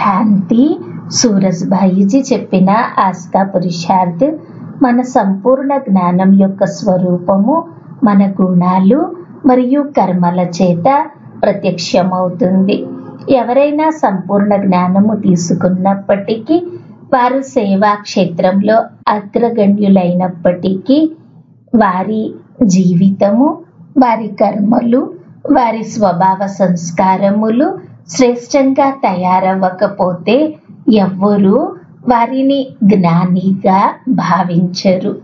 శాంతి సూరజ్భాయిజీ చెప్పిన ఆస్థా పురుషార్థ్ మన సంపూర్ణ జ్ఞానం యొక్క స్వరూపము మన గుణాలు మరియు కర్మల చేత ప్రత్యక్షమవుతుంది ఎవరైనా సంపూర్ణ జ్ఞానము తీసుకున్నప్పటికీ వారు సేవా క్షేత్రంలో అగ్రగణ్యులైనప్పటికీ వారి జీవితము వారి కర్మలు వారి స్వభావ సంస్కారములు శ్రేష్టంగా తయారవ్వకపోతే ఎవ్వరూ వారిని జ్ఞానిగా భావించరు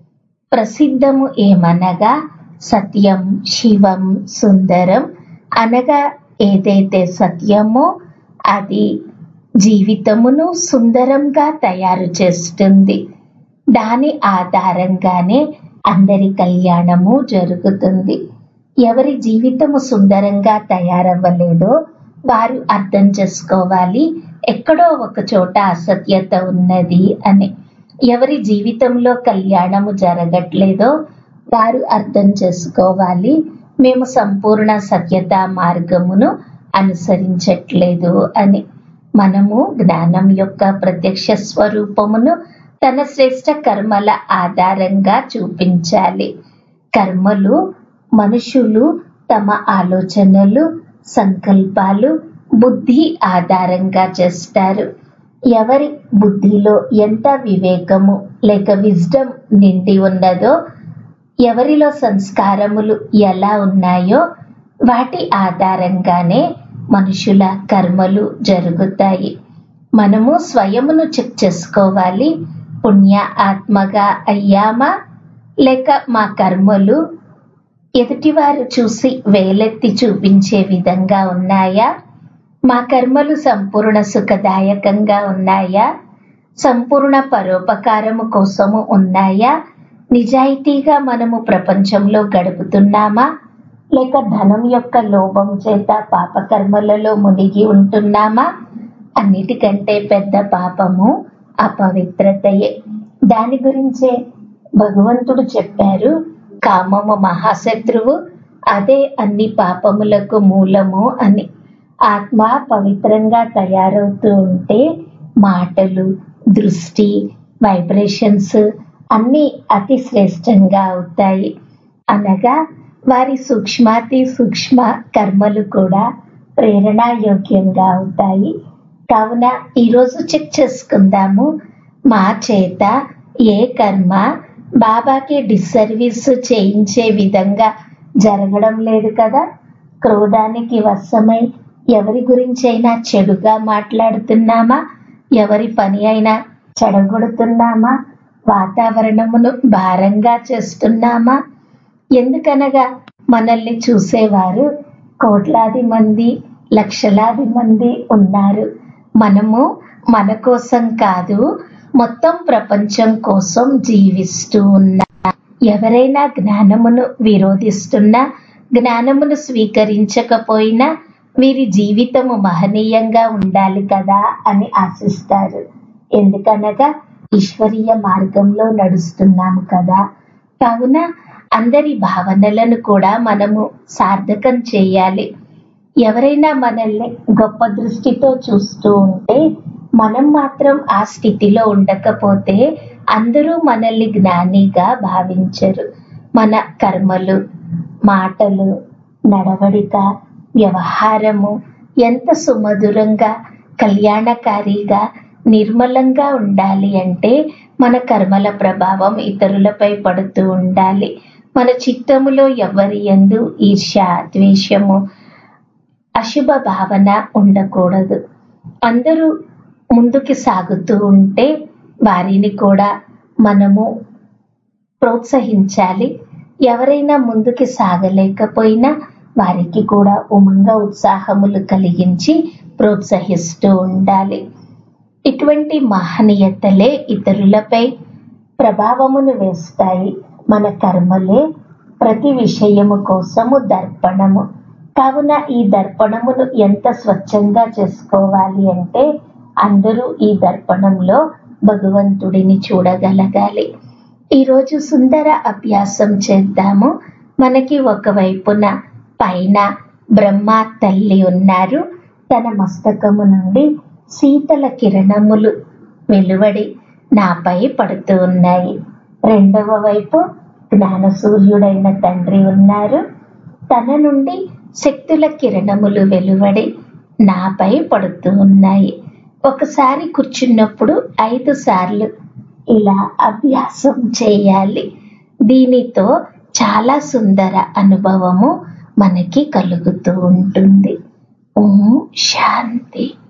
ప్రసిద్ధము ఏమనగా సత్యం శివం సుందరం అనగా ఏదైతే సత్యమో అది జీవితమును సుందరంగా తయారు చేస్తుంది దాని ఆధారంగానే అందరి కళ్యాణము జరుగుతుంది ఎవరి జీవితము సుందరంగా తయారవ్వలేదో వారు అర్థం చేసుకోవాలి ఎక్కడో ఒక చోట అసత్యత ఉన్నది అని ఎవరి జీవితంలో కళ్యాణము జరగట్లేదో వారు అర్థం చేసుకోవాలి మేము సంపూర్ణ సత్యత మార్గమును అనుసరించట్లేదు అని మనము జ్ఞానం యొక్క ప్రత్యక్ష స్వరూపమును తన శ్రేష్ట కర్మల ఆధారంగా చూపించాలి కర్మలు మనుషులు తమ ఆలోచనలు సంకల్పాలు బుద్ధి ఆధారంగా చేస్తారు ఎవరి బుద్ధిలో ఎంత వివేకము లేక విజ్డమ్ నిండి ఉన్నదో ఎవరిలో సంస్కారములు ఎలా ఉన్నాయో వాటి ఆధారంగానే మనుషుల కర్మలు జరుగుతాయి మనము స్వయమును చెక్ చేసుకోవాలి పుణ్య ఆత్మగా అయ్యామా లేక మా కర్మలు ఎదుటివారు చూసి వేలెత్తి చూపించే విధంగా ఉన్నాయా మా కర్మలు సంపూర్ణ సుఖదాయకంగా ఉన్నాయా సంపూర్ణ పరోపకారము కోసము ఉన్నాయా నిజాయితీగా మనము ప్రపంచంలో గడుపుతున్నామా లేక ధనం యొక్క లోభం చేత పాపకర్మలలో మునిగి ఉంటున్నామా అన్నిటికంటే పెద్ద పాపము అపవిత్రతయే దాని గురించే భగవంతుడు చెప్పారు కామము మహాశత్రువు అదే అన్ని పాపములకు మూలము అని ఆత్మ పవిత్రంగా తయారవుతూ ఉంటే మాటలు దృష్టి వైబ్రేషన్స్ అన్నీ అతి శ్రేష్టంగా అవుతాయి అనగా వారి సూక్ష్మాతి సూక్ష్మ కర్మలు కూడా ప్రేరణాయోగ్యంగా అవుతాయి కావున ఈరోజు చెక్ చేసుకుందాము మా చేత ఏ కర్మ బాబాకి డిస్సర్వీస్ చేయించే విధంగా జరగడం లేదు కదా క్రోధానికి వశమై ఎవరి గురించైనా చెడుగా మాట్లాడుతున్నామా ఎవరి పని అయినా చెడగొడుతున్నామా వాతావరణమును భారంగా చేస్తున్నామా ఎందుకనగా మనల్ని చూసేవారు కోట్లాది మంది లక్షలాది మంది ఉన్నారు మనము మన కోసం కాదు మొత్తం ప్రపంచం కోసం జీవిస్తూ ఉన్నా ఎవరైనా జ్ఞానమును విరోధిస్తున్నా జ్ఞానమును స్వీకరించకపోయినా వీరి జీవితము మహనీయంగా ఉండాలి కదా అని ఆశిస్తారు ఎందుకనగా ఈశ్వరీయ మార్గంలో నడుస్తున్నాము కదా కావున అందరి భావనలను కూడా మనము సార్థకం చేయాలి ఎవరైనా మనల్ని గొప్ప దృష్టితో చూస్తూ ఉంటే మనం మాత్రం ఆ స్థితిలో ఉండకపోతే అందరూ మనల్ని జ్ఞానిగా భావించరు మన కర్మలు మాటలు నడవడిక వ్యవహారము ఎంత సుమధురంగా కళ్యాణకారిగా నిర్మలంగా ఉండాలి అంటే మన కర్మల ప్రభావం ఇతరులపై పడుతూ ఉండాలి మన చిత్తములో ఎవరి ఎందు ఈర్ష ద్వేషము అశుభ భావన ఉండకూడదు అందరూ ముందుకు సాగుతూ ఉంటే వారిని కూడా మనము ప్రోత్సహించాలి ఎవరైనా ముందుకు సాగలేకపోయినా వారికి కూడా ఉమంగ ఉత్సాహములు కలిగించి ప్రోత్సహిస్తూ ఉండాలి ఇటువంటి మహనీయతలే ఇతరులపై ప్రభావమును వేస్తాయి మన కర్మలే ప్రతి విషయము కోసము దర్పణము కావున ఈ దర్పణమును ఎంత స్వచ్ఛంగా చేసుకోవాలి అంటే అందరూ ఈ దర్పణంలో భగవంతుడిని చూడగలగాలి ఈరోజు సుందర అభ్యాసం చేద్దాము మనకి ఒకవైపున పైన బ్రహ్మ తల్లి ఉన్నారు తన మస్తకము నుండి శీతల కిరణములు వెలువడి నాపై పడుతూ ఉన్నాయి రెండవ వైపు జ్ఞాన సూర్యుడైన తండ్రి ఉన్నారు తన నుండి శక్తుల కిరణములు వెలువడి నాపై పడుతూ ఉన్నాయి ఒకసారి కూర్చున్నప్పుడు ఐదు సార్లు ఇలా అభ్యాసం చేయాలి దీనితో చాలా సుందర అనుభవము మనకి కలుగుతూ ఉంటుంది ఓం శాంతి